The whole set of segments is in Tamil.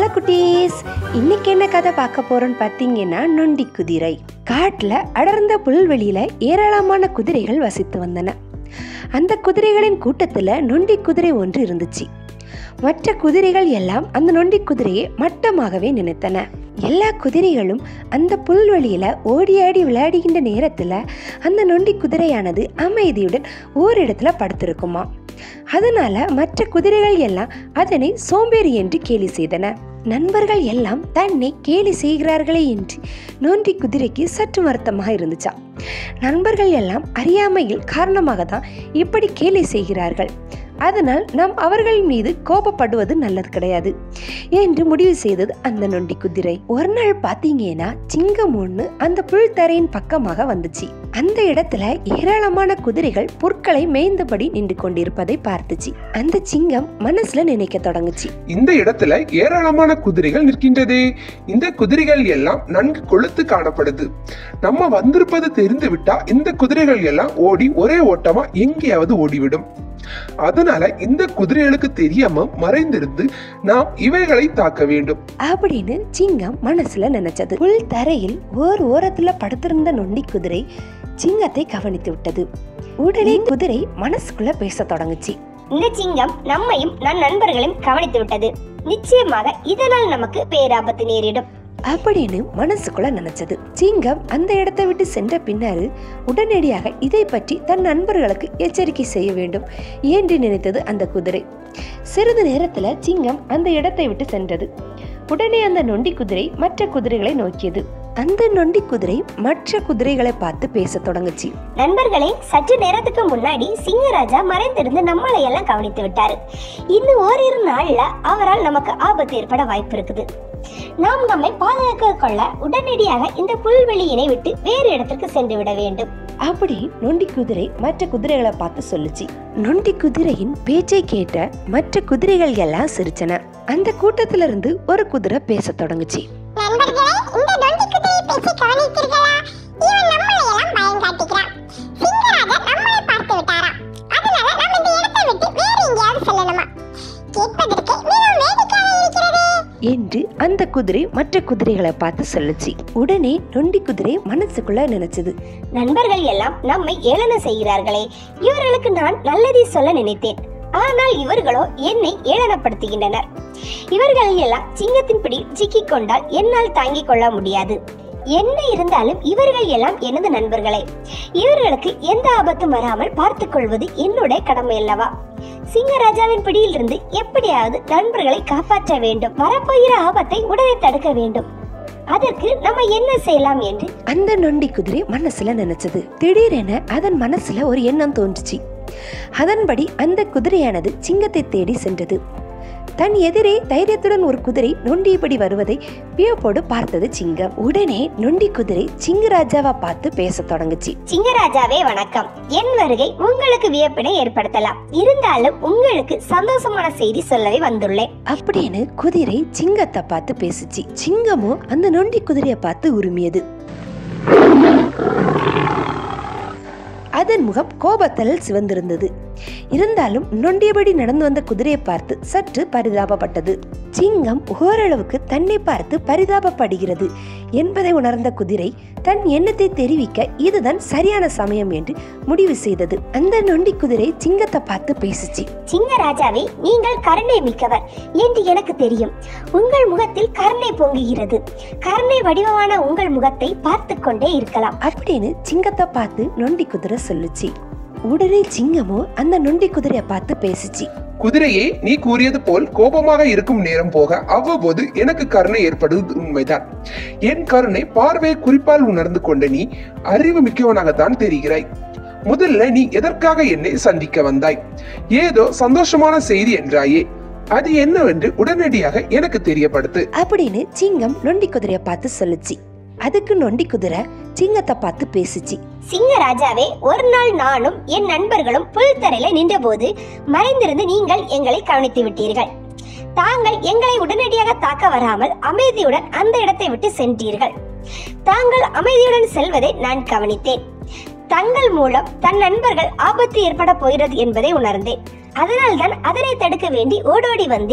குட்டீஸ் இன்னைக்கு என்ன கதை பார்க்க போறோம்னு பார்த்தீங்கன்னா நொண்டி குதிரை காட்டுல அடர்ந்த புல்வெளியில ஏராளமான குதிரைகள் வசித்து வந்தன அந்த குதிரைகளின் கூட்டத்துல நொண்டி குதிரை ஒன்று இருந்துச்சு மற்ற குதிரைகள் எல்லாம் அந்த நொண்டி குதிரையை மட்டமாகவே நினைத்தன எல்லா குதிரைகளும் அந்த புல்வெளியில ஓடியாடி விளையாடுகின்ற நேரத்துல அந்த நொண்டி குதிரையானது அமைதியுடன் ஓரிடத்துல படுத்திருக்குமா அதனால மற்ற குதிரைகள் எல்லாம் அதனை சோம்பேறி என்று கேலி செய்தன நண்பர்கள் எல்லாம் தன்னை கேலி செய்கிறார்களே என்று நொண்டி குதிரைக்கு சற்று வருத்தமாக இருந்துச்சா நண்பர்கள் எல்லாம் அறியாமையில் காரணமாக தான் இப்படி கேலி செய்கிறார்கள் அதனால் நாம் அவர்கள் மீது கோபப்படுவது நல்லது கிடையாது என்று முடிவு செய்தது அந்த நொண்டி குதிரை ஒரு நாள் பார்த்தீங்கன்னா சிங்கம் ஒன்று அந்த புல் தரையின் பக்கமாக வந்துச்சு அந்த இடத்துல ஏராளமான குதிரைகள் புற்களை மேய்ந்தபடி நின்று கொண்டிருப்பதை பார்த்துச்சு அந்த சிங்கம் மனசுல நினைக்க தொடங்குச்சு இந்த இடத்துல ஏராளமான குதிரைகள் நிற்கின்றதே இந்த குதிரைகள் எல்லாம் நன்கு கொழுத்து காணப்படுது நம்ம வந்திருப்பது தெரிந்து விட்டா இந்த குதிரைகள் எல்லாம் ஓடி ஒரே ஓட்டமா எங்கேயாவது ஓடிவிடும் அதனால இந்த குதிரைகளுக்கு தெரியாம மறைந்திருந்து நாம் இவைகளை தாக்க வேண்டும் அப்படின்னு சிங்கம் மனசுல நினைச்சது புல் தரையில் ஓர் ஓரத்துல படுத்திருந்த நொண்டி குதிரை சிங்கத்தை கவனித்து விட்டது உடனே குதிரை மனசுக்குள்ள பேச தொடங்குச்சு இந்த சிங்கம் நம்மையும் நம் நண்பர்களையும் கவனித்து விட்டது நிச்சயமாக இதனால் நமக்கு பேராபத்து நேரிடும் அப்படின்னு மனசுக்குள்ள நினைச்சது சிங்கம் அந்த இடத்தை விட்டு சென்ற பின்னர் உடனடியாக இதை பற்றி தன் நண்பர்களுக்கு எச்சரிக்கை செய்ய வேண்டும் என்று நினைத்தது அந்த குதிரை சிறிது நேரத்துல சிங்கம் அந்த இடத்தை விட்டு சென்றது உடனே அந்த நொண்டி குதிரை மற்ற குதிரைகளை நோக்கியது அந்த நொண்டி குதிரை மற்ற குதிரைகளை பார்த்து பேசத் தொடங்குச்சு நண்பர்களே சற்று நேரத்துக்கு முன்னாடி சிங்கராஜா மறைந்திருந்து நம்மளை எல்லாம் கவனித்து விட்டாரு இன்னும் ஓரிரு நாள்ல அவரால் நமக்கு ஆபத்து ஏற்பட வாய்ப்பு இருக்குது நாம் நம்மை பாதுகாக்க கொள்ள உடனடியாக இந்த புல்வெளியினை விட்டு வேறு இடத்திற்கு சென்று விட வேண்டும் அப்படி நொண்டி குதிரை மற்ற குதிரைகளை பார்த்து சொல்லுச்சு நொண்டி குதிரையின் பேச்சை கேட்ட மற்ற குதிரைகள் எல்லாம் சிரிச்சன அந்த கூட்டத்திலிருந்து ஒரு குதிரை பேசத் தொடங்குச்சு நண்பர்களே இந்த நொண்டி குதிரையை பேசி கவனித்தீர்களா இவன் நம்மளை எல்லாம் பயம் காட்டுகிறான் சிங்கராஜா நம்மளை பார்த்து விட்டாராம் அதனால நம்ம இந்த இடத்தை விட்டு வேற எங்கேயாவது செல்லணுமா கேட்பதற்கு மிகவும் வேடிக்கையாக இருக்கிறது என்று அந்த குதிரை மற்ற குதிரைகளை பார்த்து சொல்லுச்சு உடனே நொண்டி குதிரை மனசுக்குள்ள நினைச்சது நண்பர்கள் எல்லாம் நம்மை ஏளன செய்கிறார்களே இவர்களுக்கு நான் நல்லதை சொல்ல நினைத்தேன் ஆனால் இவர்களோ என்னை ஏளனப்படுத்துகின்றனர் இவர்கள் எல்லாம் சிங்கத்தின் பிடி சிக்கிக் கொண்டால் என்னால் தாங்கிக் கொள்ள முடியாது என்ன இருந்தாலும் இவர்கள் எல்லாம் எனது நண்பர்களே இவர்களுக்கு எந்த ஆபத்தும் வராமல் பார்த்துக் கொள்வது என்னுடைய கடமை அல்லவா சிங்கராஜாவின் பிடியிலிருந்து எப்படியாவது நண்பர்களை காப்பாற்ற வேண்டும் வரப்போகிற ஆபத்தை உடனே தடுக்க வேண்டும் அதற்கு நம்ம என்ன செய்யலாம் என்று அந்த நொண்டி குதிரை மனசுல நினைச்சது திடீரென அதன் மனசுல ஒரு எண்ணம் தோன்றுச்சு அதன்படி அந்த குதிரையானது சிங்கத்தை தேடி சென்றது தன் எதிரே தைரியத்துடன் ஒரு குதிரை நொண்டியபடி வருவதை வியப்போடு பார்த்தது சிங்கம் உடனே நொண்டி குதிரை சிங்கராஜாவை பார்த்து பேசத் தொடங்குச்சு சிங்கராஜாவே வணக்கம் என் வருகை உங்களுக்கு வியப்பினை ஏற்படுத்தலாம் இருந்தாலும் உங்களுக்கு சந்தோஷமான செய்தி சொல்லவே வந்துள்ளேன் அப்படின்னு குதிரை சிங்கத்தை பார்த்து பேசுச்சு சிங்கமும் அந்த நொண்டி குதிரையை பார்த்து உரிமியது அதன் முகம் கோபத்தில் சிவந்திருந்தது இருந்தாலும் நொண்டியபடி நடந்து வந்த குதிரையை பார்த்து சற்று பரிதாபப்பட்டது சிங்கம் ஓரளவுக்கு தன்னை பார்த்து பரிதாபப்படுகிறது என்பதை உணர்ந்த குதிரை தன் எண்ணத்தை தெரிவிக்க இதுதான் சரியான சமயம் என்று முடிவு செய்தது அந்த நொண்டி குதிரை சிங்கத்தை பார்த்து பேசுச்சு சிங்கராஜாவே நீங்கள் கருணை மிக்கவர் என்று எனக்கு தெரியும் உங்கள் முகத்தில் கருணை பொங்குகிறது கருணை வடிவமான உங்கள் முகத்தை பார்த்து கொண்டே இருக்கலாம் அப்படின்னு சிங்கத்தை பார்த்து நொண்டி குதிரை சொல்லுச்சு உடனே சிங்கமும் அந்த நொண்டி குதிரையை பார்த்து பேசுச்சு குதிரையே நீ கூறியது போல் கோபமாக இருக்கும் நேரம் போக அவ்வப்போது எனக்கு கருணை ஏற்படுவது உண்மைதான் என் கருணை பார்வை குறிப்பால் உணர்ந்து கொண்ட நீ அறிவு மிக்கவனாகத்தான் தெரிகிறாய் முதல்ல நீ எதற்காக என்னை சந்திக்க வந்தாய் ஏதோ சந்தோஷமான செய்தி என்றாயே அது என்னவென்று உடனடியாக எனக்கு தெரியப்படுத்து அப்படின்னு சிங்கம் நொண்டி குதிரையை பார்த்து சொல்லுச்சு அதுக்கு நொண்டி குதிரை சிங்கத்தை பார்த்து பேசுச்சு சிங்கராஜாவே ஒரு நாள் நானும் என் நண்பர்களும் புல்தரையில நின்றபோது மறைந்திருந்து நீங்கள் எங்களை கவனித்து விட்டீர்கள் தாங்கள் எங்களை உடனடியாக தாக்க வராமல் அமைதியுடன் அந்த இடத்தை விட்டு சென்றீர்கள் தாங்கள் அமைதியுடன் செல்வதை நான் கவனித்தேன் தங்கள் மூலம் தன் நண்பர்கள் ஆபத்து ஏற்பட போகிறது என்பதை உணர்ந்தேன் அதனால்தான் அதனை தடுக்க வேண்டி ஓடோடி வந்தேன்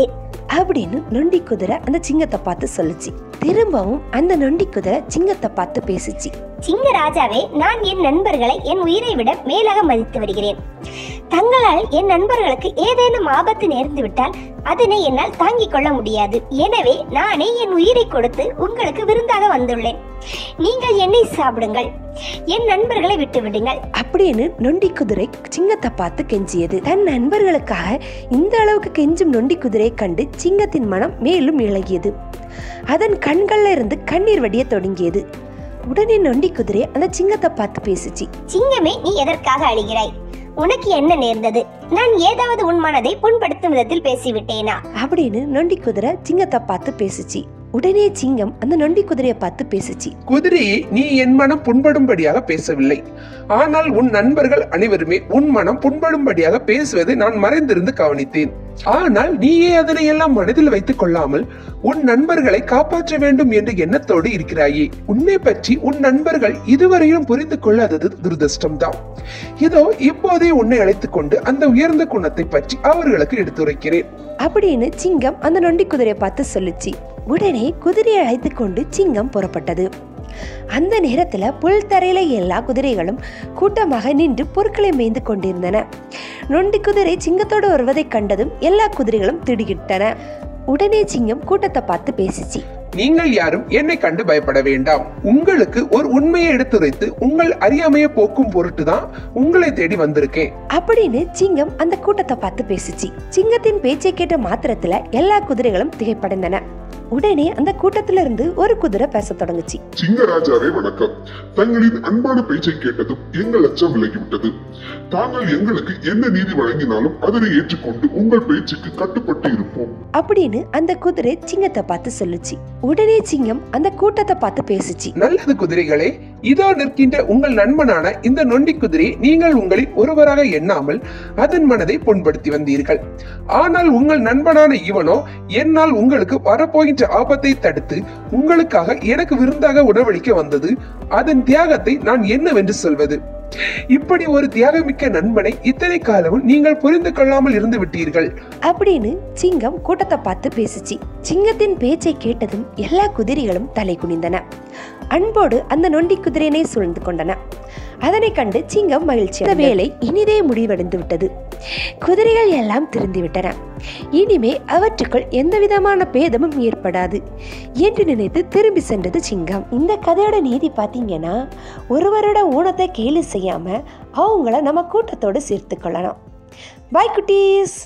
அப்படின்னு நொண்டி குதிரை அந்த சிங்கத்தை பார்த்து சொல்லுச்சு திரும்பவும் அந்த நொண்டி குதிரை சிங்கத்தை பார்த்து பேசுச்சு சிங்க ராஜாவே நான் என் நண்பர்களை என் உயிரை விட மேலாக மதித்து வருகிறேன் தங்களால் என் நண்பர்களுக்கு ஏதேனும் ஆபத்து நேர்ந்து விட்டால் அதனை என்னால் தாங்கிக் கொள்ள முடியாது எனவே நானே என் உயிரை கொடுத்து உங்களுக்கு விருந்தாக வந்துள்ளேன் நீங்கள் என்னை சாப்பிடுங்கள் என் நண்பர்களை விட்டு விடுங்கள் அப்படின்னு நொண்டி குதிரை சிங்கத்தை பார்த்து கெஞ்சியது தன் நண்பர்களுக்காக இந்த அளவுக்கு கெஞ்சும் நொண்டி குதிரையை கண்டு சிங்கத்தின் மனம் மேலும் இழகியது அதன் கண்கள்ல இருந்து கண்ணீர் வடிய தொடங்கியது உடனே நொண்டி குதிரை அந்த சிங்கத்தை பார்த்து பேசுச்சு சிங்கமே நீ எதற்காக அழுகிறாய் உனக்கு என்ன நேர்ந்தது நான் ஏதாவது உன் மனதை புண்படுத்தும் விதத்தில் பேசிவிட்டேனா அப்படின்னு நொண்டி குதிரை சிங்கத்தை பார்த்து பேசுச்சு உடனே சிங்கம் அந்த நொண்டி குதிரையை பார்த்து பேசுச்சு குதிரையே நீ என் மனம் புண்படும்படியாக பேசவில்லை ஆனால் உன் நண்பர்கள் அனைவருமே உன் மனம் புண்படும்படியாக பேசுவதை நான் மறைந்திருந்து கவனித்தேன் ஆனால் நீயே அதனை எல்லாம் மனதில் வைத்துக் கொள்ளாமல் உன் நண்பர்களை காப்பாற்ற வேண்டும் என்ற எண்ணத்தோடு இருக்கிறாயே உன்னை பற்றி உன் நண்பர்கள் இதுவரையிலும் புரிந்து கொள்ளாதது துரதிருஷ்டம்தான் இதோ இப்போதே உன்னை அழைத்துக் கொண்டு அந்த உயர்ந்த குணத்தை பற்றி அவர்களுக்கு எடுத்துரைக்கிறேன் அப்படின்னு சிங்கம் அந்த நொண்டி குதிரையை பார்த்து சொல்லுச்சு உடனே குதிரையை அழைத்து கொண்டு சிங்கம் புறப்பட்டது அந்த நேரத்துல புல் தரையில எல்லா குதிரைகளும் கூட்டமாக நின்று பொருட்களை மேய்ந்து கொண்டிருந்தன நொண்டி குதிரை சிங்கத்தோடு வருவதைக் கண்டதும் எல்லா குதிரைகளும் திடுகிட்டன உடனே சிங்கம் கூட்டத்தை பார்த்து பேசிச்சு நீங்கள் யாரும் என்னை கண்டு பயப்பட வேண்டாம் உங்களுக்கு ஒரு உண்மையை எடுத்துரைத்து உங்கள் அறியாமையை போக்கும் பொருட்டு தான் உங்களை தேடி வந்திருக்கேன் அப்படின்னு சிங்கம் அந்த கூட்டத்தை பார்த்து பேசிச்சு சிங்கத்தின் பேச்சை கேட்ட மாத்திரத்துல எல்லா குதிரைகளும் திகைப்படைந்தன உடனே அந்த கூட்டத்திலிருந்து இருந்து ஒரு குதிரை பேசத் தொடங்குச்சு சிங்கராஜாவே வணக்கம் தங்களின் அன்பான பேச்சை கேட்டதும் எங்கள் அச்சம் விலகிவிட்டது தாங்கள் எங்களுக்கு என்ன நீதி வழங்கினாலும் அதனை ஏற்றுக்கொண்டு உங்கள் பேச்சுக்கு கட்டுப்பட்டு இருப்போம் அப்படின்னு அந்த குதிரை சிங்கத்தை பார்த்து சொல்லுச்சு உடனே சிங்கம் அந்த கூட்டத்தை பார்த்து பேசுச்சு நல்லது குதிரைகளே இதோ நிற்கின்ற உங்கள் நண்பனான இந்த நொண்டி குதிரையை நீங்கள் உங்களின் ஒருவராக எண்ணாமல் அதன் மனதை புண்படுத்தி வந்தீர்கள் ஆனால் உங்கள் நண்பனான இவனோ என்னால் உங்களுக்கு வரப்போகின்ற ஆபத்தை தடுத்து உங்களுக்காக எனக்கு விருந்தாக உணவளிக்க வந்தது அதன் தியாகத்தை நான் என்னவென்று சொல்வது இப்படி ஒரு தியாகமிக்க நண்பனை இத்தனை காலமும் நீங்கள் புரிந்து கொள்ளாமல் இருந்து விட்டீர்கள் அப்படின்னு சிங்கம் கூட்டத்தை பார்த்து பேசுச்சு சிங்கத்தின் பேச்சை கேட்டதும் எல்லா குதிரைகளும் தலை குனிந்தன அன்போடு அந்த நொண்டி குதிரையினை சூழ்ந்து கொண்டன அதனை கண்டு சிங்கம் மகிழ்ச்சி அந்த வேலை இனிதே முடிவடைந்து விட்டது குதிரைகள் எல்லாம் திருந்தி விட்டன இனிமே அவற்றுக்குள் எந்த விதமான பேதமும் ஏற்படாது என்று நினைத்து திரும்பி சென்றது சிங்கம் இந்த கதையோட நீதி பார்த்தீங்கன்னா ஒருவரோட ஊனத்தை கேலி செய்யாம அவங்கள நம்ம கூட்டத்தோடு சேர்த்து கொள்ளலாம் பாய் குட்டீஸ்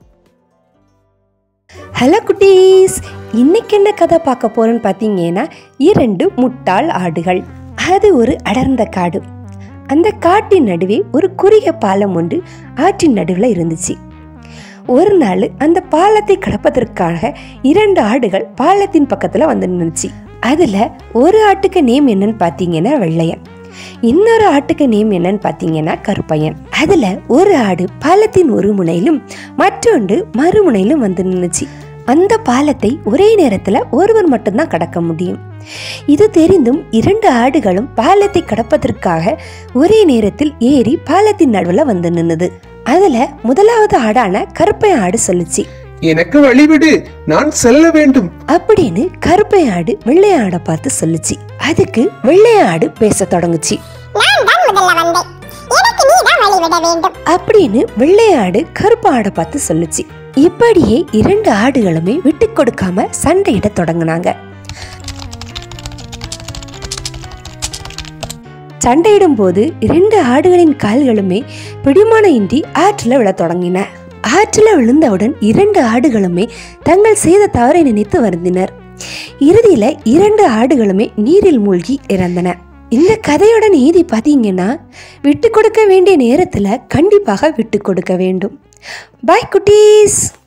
ஹலோ குட்டீஸ் இன்னைக்கு என்ன கதை பார்க்க போறோம்னு பார்த்தீங்கன்னா இரண்டு முட்டாள் ஆடுகள் அது ஒரு அடர்ந்த காடு அந்த காட்டின் நடுவே ஒரு குறுகிய பாலம் ஒன்று ஆற்றின் நடுவில் இருந்துச்சு ஒரு நாள் அந்த பாலத்தை கடப்பதற்காக இரண்டு ஆடுகள் பாலத்தின் பக்கத்தில் வந்து நின்றுச்சு அதில் ஒரு ஆட்டுக்கு நேம் என்னன்னு பார்த்தீங்கன்னா வெள்ளையன் இன்னொரு ஆட்டுக்கு நேம் என்னன்னு பார்த்தீங்கன்னா கருப்பையன் அதுல ஒரு ஆடு பாலத்தின் ஒரு முனையிலும் மற்றொன்று மறுமுனையிலும் வந்து நின்னுச்சு அந்த பாலத்தை ஒரே நேரத்துல ஒருவர் மட்டும்தான் கடக்க முடியும் இது தெரிந்தும் இரண்டு ஆடுகளும் பாலத்தை கடப்பதற்காக ஒரே நேரத்தில் ஏறி பாலத்தின் நடுவுல வந்து நின்னுது அதுல முதலாவது ஆடான கருப்பை ஆடு சொல்லுச்சு எனக்கு வழிவிடு நான் செல்ல வேண்டும் அப்படின்னு கருப்பை ஆடு வெள்ளை ஆடை பார்த்து சொல்லுச்சு அதுக்கு வெள்ளை ஆடு பேச தொடங்குச்சு நான் தான் முதல்ல வந்தேன் எனக்கு நீ தான் வழிவிட வேண்டும் அப்படின்னு வெள்ளையாடு கருப்பு ஆடை பார்த்து சொல்லுச்சு இப்படியே இரண்டு ஆடுகளுமே விட்டு கொடுக்காம சண்டையிட தொடங்குனாங்க சண்டையிடும் போது இரண்டு ஆடுகளின் கால்களுமே பிடிமான இன்றி ஆற்றில் விழத் தொடங்கின ஆற்றில் விழுந்தவுடன் இரண்டு ஆடுகளுமே தங்கள் செய்த தவறை நினைத்து வருந்தினர் இறுதியில இரண்டு ஆடுகளுமே நீரில் மூழ்கி இறந்தன இந்த கதையோட நீதி பார்த்தீங்கன்னா விட்டு கொடுக்க வேண்டிய நேரத்துல கண்டிப்பாக விட்டு கொடுக்க வேண்டும் பாய் குட்டீஸ்